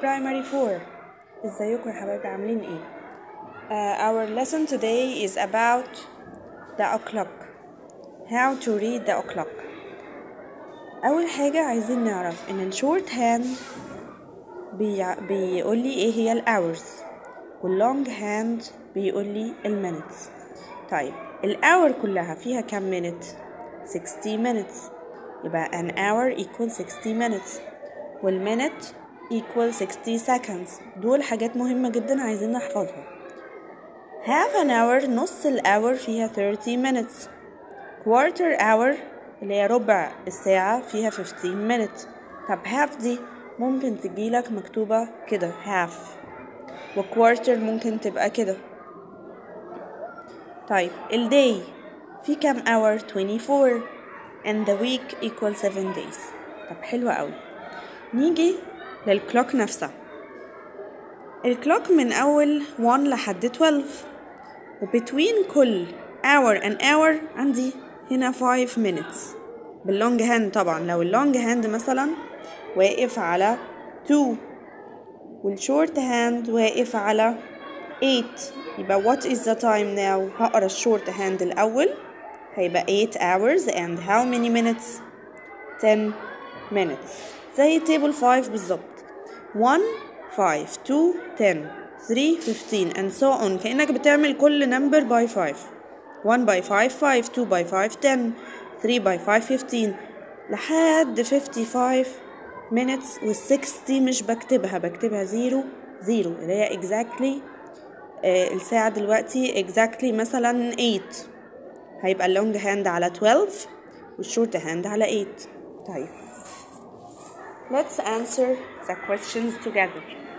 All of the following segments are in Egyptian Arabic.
primary 4 ازيكم يا حبايبي عاملين ايه uh, our lesson today is about the o'clock how to read the o'clock اول حاجة عايزين نعرف ان الشورت هاند بي... بيقول لي ايه هي الاورز واللونج هاند بيقول لي المينتس طيب الاور كلها فيها كام مينت 60 minutes يبقى an hour equal 60 minutes والمينت equal 60 seconds دول حاجات مهمة جدا عايزين نحفظها half an hour نص الأور فيها 30 minutes quarter hour اللي هي ربع الساعة فيها 15 minutes طب half دي ممكن تجيلك مكتوبة كده half وكوارتر ممكن تبقى كده طيب الداي في كام hour 24 and the week equal 7 days طب حلوة قوي نيجي للكلوك نفسها الكلوك من أول 1 لحد 12 وبتوين كل hour and hour عندي هنا 5 minutes باللونج هاند طبعا لو اللونج هاند مثلا واقف على 2 والشورت هاند واقف على 8 يبقى what is the time now هقرا الشورت هاند الأول هيبقى 8 hours and how many minutes 10 minutes زي table 5 بالظبط 1 5 2 10 3 15 and so on كأنك بتعمل كل number by 5 1 by 5 5 2 by 5 10 3 by 5 15 لحد 55 minutes وال 60 مش بكتبها بكتبها 0 0 اللي هي exactly آه الساعة دلوقتي exactly مثلا 8 هيبقى اللونج هاند على 12 والشورت هاند على 8 طيب Let's answer the questions together.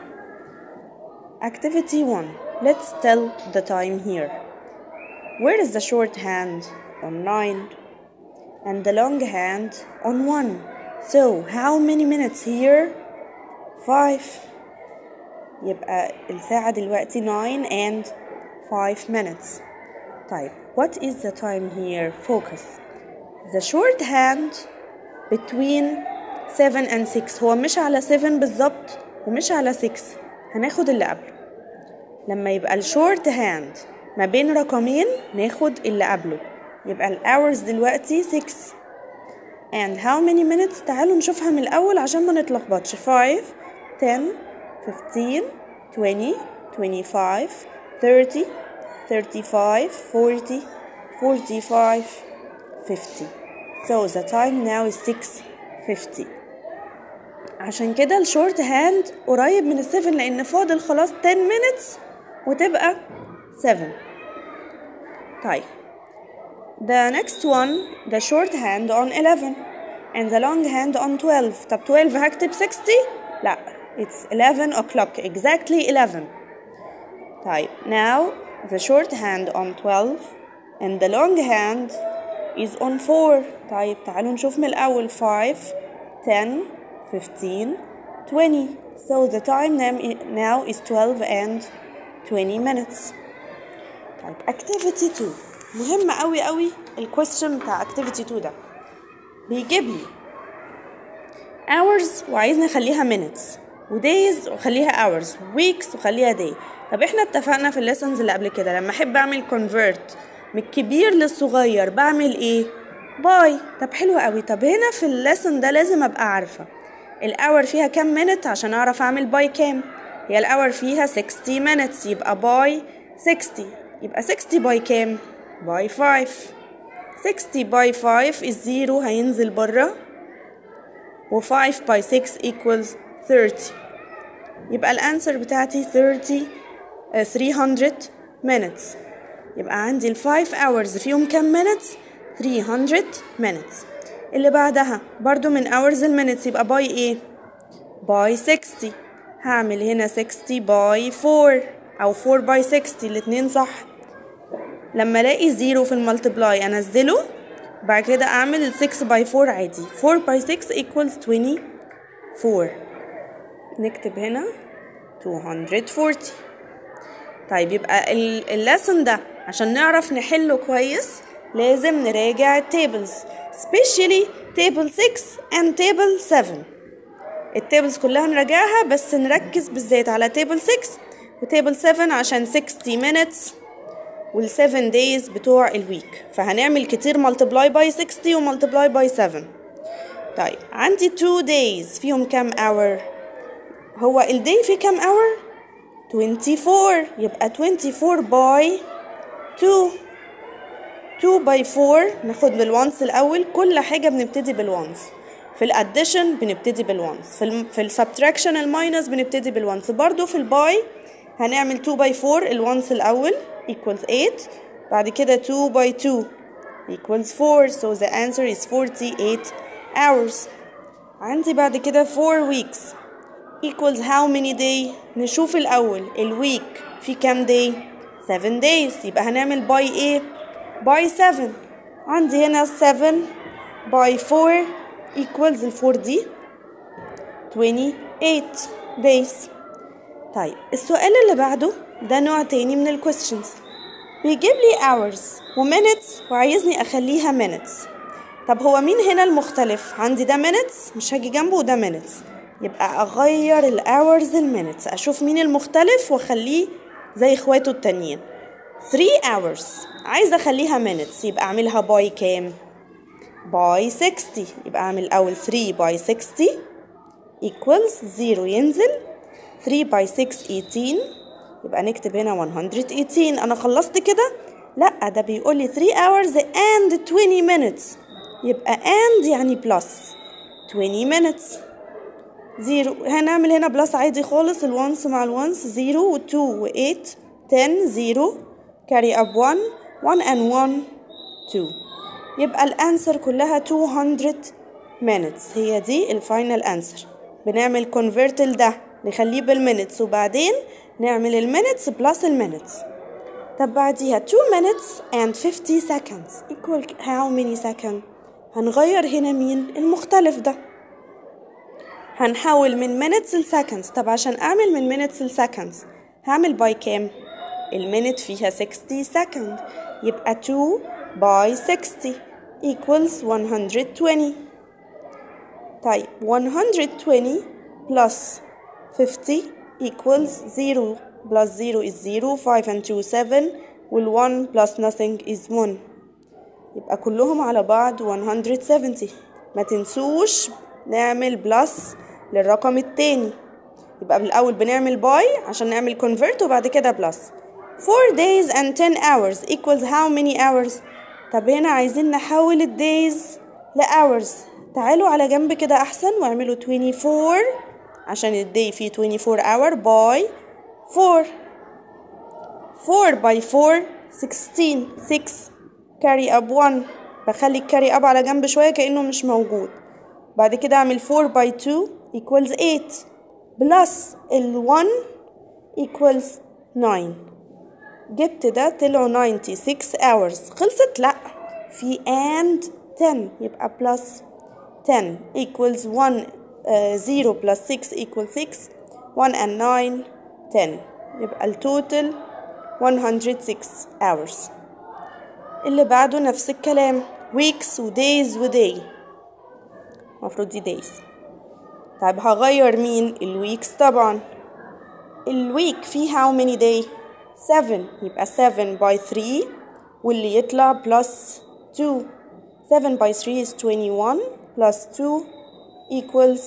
Activity 1. Let's tell the time here. Where is the short hand? On 9. And the long hand on 1. So, how many minutes here? 5. يبقى الساعة دلوقتي 9 and 5 minutes. طيب, what is the time here? Focus. The short hand between 7 and 6 هو مش على 7 بالظبط ومش على 6 هناخد اللي قبله لما يبقى الشورت هاند ما بين رقمين ناخد اللي قبله يبقى الاورز دلوقتي 6 and how many minutes تعالوا نشوفها من الأول عشان ما نتلخبطش 5 10 15 20 25 30 35 40 45 50 so the time now is 6:50 عشان كده الشورت هاند قريب من السفن لأن فاضل خلاص 10 minutes وتبقى 7 طيب the next one the short hand on 11 and the long hand on 12 طب 12 هكتب 60 لا it's 11 o'clock exactly 11 طيب now the short hand on 12 and the long hand is on 4 طيب تعالوا نشوف من الأول 5 10 15 20 so the time now is 12 and 20 minutes طيب activity 2 مهم قوي قوي الكويستشن بتاع activity 2 ده بيجيب لي hours وعايزني اخليها minutes ودايز وخليها hours weeks وخليها day طب احنا اتفقنا في الليسنز اللي قبل كده لما احب اعمل convert من الكبير للصغير بعمل ايه باي طب حلو قوي طب هنا في الليسن ده لازم ابقى عارفه الاور فيها كام مينت عشان اعرف اعمل باي كام هي الاور فيها 60 minutes يبقى باي 60 يبقى 60 باي كام باي 5 60 باي 5 الزيرو هينزل بره و5 باي 6 equals 30 يبقى الانسر بتاعتي 30 uh, 300 minutes يبقى عندي ال 5 hours فيهم كام minutes 300 minutes اللي بعدها برضو من hours المينتس يبقى باي ايه باي 60 هعمل هنا 60 باي 4 او 4 باي 60 الاتنين صح لما الاقي زيرو في الملتبلاي انزله بعد كده اعمل 6 باي 4 عادي 4 باي 6 equals 24 نكتب هنا 240 طيب يبقى اللسن ده عشان نعرف نحله كويس لازم نراجع التيبلز especially table 6 and table 7 التيبلز كلها نراجعها بس نركز بالذات على تيبل 6 وتيبل 7 عشان 60 minutes وال 7 days بتوع الويك فهنعمل كتير multiply by 60 و multiply by 7 طيب عندي 2 days فيهم كام hour هو الداي فيه كام hour 24 يبقى 24 by 2 2 by 4 ناخد بالوانس الأول كل حاجة بنبتدي بالوانس في الاديشن بنبتدي بالوانس في ال في السبتراكشن الماينس بنبتدي بالوانس برضو في الباي هنعمل 2 by 4 الوانس الأول equals 8 بعد كده 2 by 2 equals 4 so the answer is 48 hours عندي بعد كده 4 weeks equals how many day نشوف الأول الويك في كام day 7 days يبقى هنعمل by ايه by 7 عندي هنا 7 by 4 equals ال 4 دي 28 days طيب السؤال اللي بعده ده نوع تاني من ال questions بيجيب لي hours و minutes وعايزني أخليها minutes طب هو مين هنا المختلف عندي ده minutes مش هاجي جنبه وده minutes يبقى أغير ال hours ال minutes أشوف مين المختلف وأخليه زي إخواته التانيين 3 hours عايزة أخليها minutes يبقى أعملها باي كام؟ باي 60 يبقى أعمل أول 3 باي 60 equals 0 ينزل 3 باي 6 18 يبقى نكتب هنا 118 أنا خلصت كده؟ لأ ده بيقول لي 3 hours and 20 minutes يبقى and يعني plus 20 minutes زيرو هنعمل هنا بلس عادي خالص الوانس مع الوانس زيرو وتو وإيت تن زيرو carry up 1 1 and 1 2 يبقى الانسر كلها 200 minutes هي دي الفاينل انسر بنعمل convert لده نخليه بالمينتس وبعدين نعمل المينتس بلس المينتس طب بعديها 2 minutes and 50 seconds equal how many second هنغير هنا مين المختلف ده هنحول من minutes ل seconds طب عشان أعمل من minutes ل seconds هعمل باي كام؟ المينت فيها 60 second يبقى 2 باي 60 equals 120 طيب 120 plus 50 equals 0 plus 0 is 0 5 and 2 7 وال 1 plus nothing is 1 يبقى كلهم على بعض 170 ما تنسوش نعمل بلس للرقم التاني يبقى بالأول بنعمل باي عشان نعمل convert وبعد كده بلس 4 days and 10 hours equals how many hours طب هنا عايزين نحول الدايز لhours تعالوا على جنب كده أحسن واعملوا 24 عشان الداي فيه 24 hour by 4 4 by 4 16 6 carry up 1 بخلي الكاري up على جنب شوية كأنه مش موجود بعد كده أعمل 4 by 2 equals 8 بلس ال 1 equals 9 جبت ده طلعوا 96 hours خلصت لأ في and 10 يبقى plus 10 equals 1 uh, 0 plus 6 equals 6 1 and 9 10 يبقى التوتال 106 hours اللي بعده نفس الكلام weeks و days و day المفروض دي days طيب هغير مين الويكس طبعا الويك فيه how many day 7 يبقى 7 by 3 واللي يطلع plus 2 7 by 3 is 21 plus 2 equals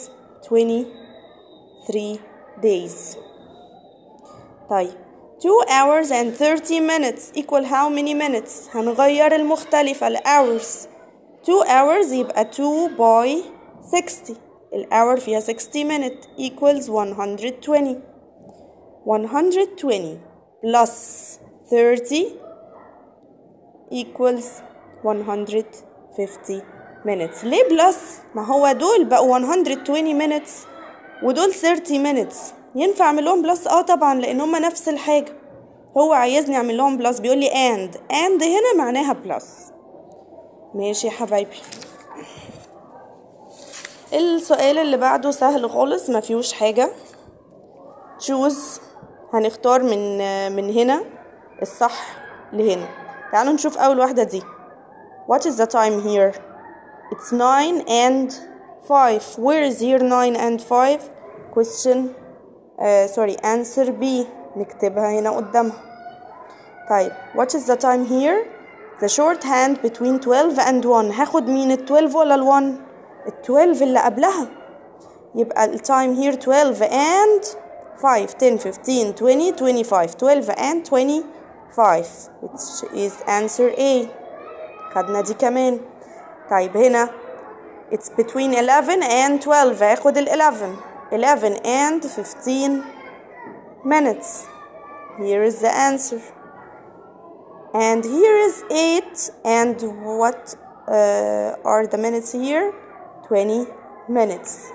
23 days طيب 2 hours and 30 minutes equal how many minutes هنغير المختلفة ل hours 2 hours يبقى 2 by 60 الhour فيها 60 minute equals 120 120 plus 30 equals 150 minutes ليه بلس ما هو دول بقوا 120 minutes ودول 30 minutes ينفع اعمل لهم بلس اه طبعا لان هما نفس الحاجه هو عايزني اعمل لهم بلس بيقول لي and and هنا معناها بلس ماشي يا حبايبي السؤال اللي بعده سهل خالص ما فيهوش حاجه choose هنختار من من هنا الصح لهنا تعالوا نشوف اول واحده دي what is the time here it's 9 and 5 where is here 9 and 5 question uh, sorry answer B نكتبها هنا قدامها طيب what is the time here the short hand between 12 and 1 هاخد مين ال 12 ولا ال 1 ال 12 اللي قبلها يبقى ال time here 12 and 5 10 15 20 25 12 and 25 which is answer A خدنا دي كمان طيب هنا it's between 11 and 12 هاخد ال 11 11 and 15 minutes here is the answer and here is 8 and what uh, are the minutes here 20 minutes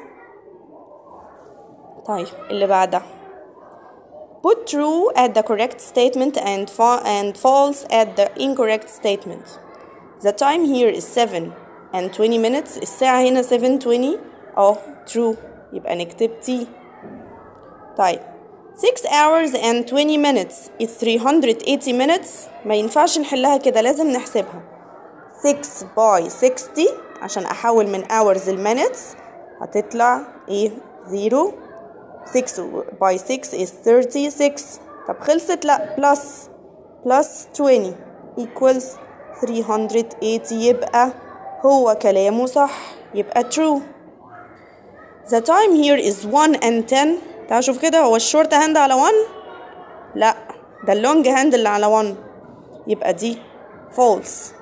طيب اللي بعدها Put true at the correct statement and, fa and false at the incorrect statement. The time here is 7 and 20 minutes. الساعة هنا 7:20 اه true يبقى نكتب T. طيب 6 hours and 20 minutes is 380 minutes ما ينفعش نحلها كده لازم نحسبها 6 by 60 عشان أحول من hours ل minutes هتطلع ايه 0 6 by 6 is 36 طب خلصت لا plus plus 20 equals 380 يبقى هو كلامه صح يبقى true the time here is 1 and 10 تعال شوف كده هو الشورت هاند على 1 لا ده اللونج هاند اللي على 1 يبقى دي false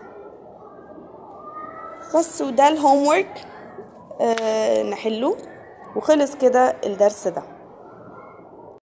بس وده الهوم ورك آه نحله وخلص كده الدرس ده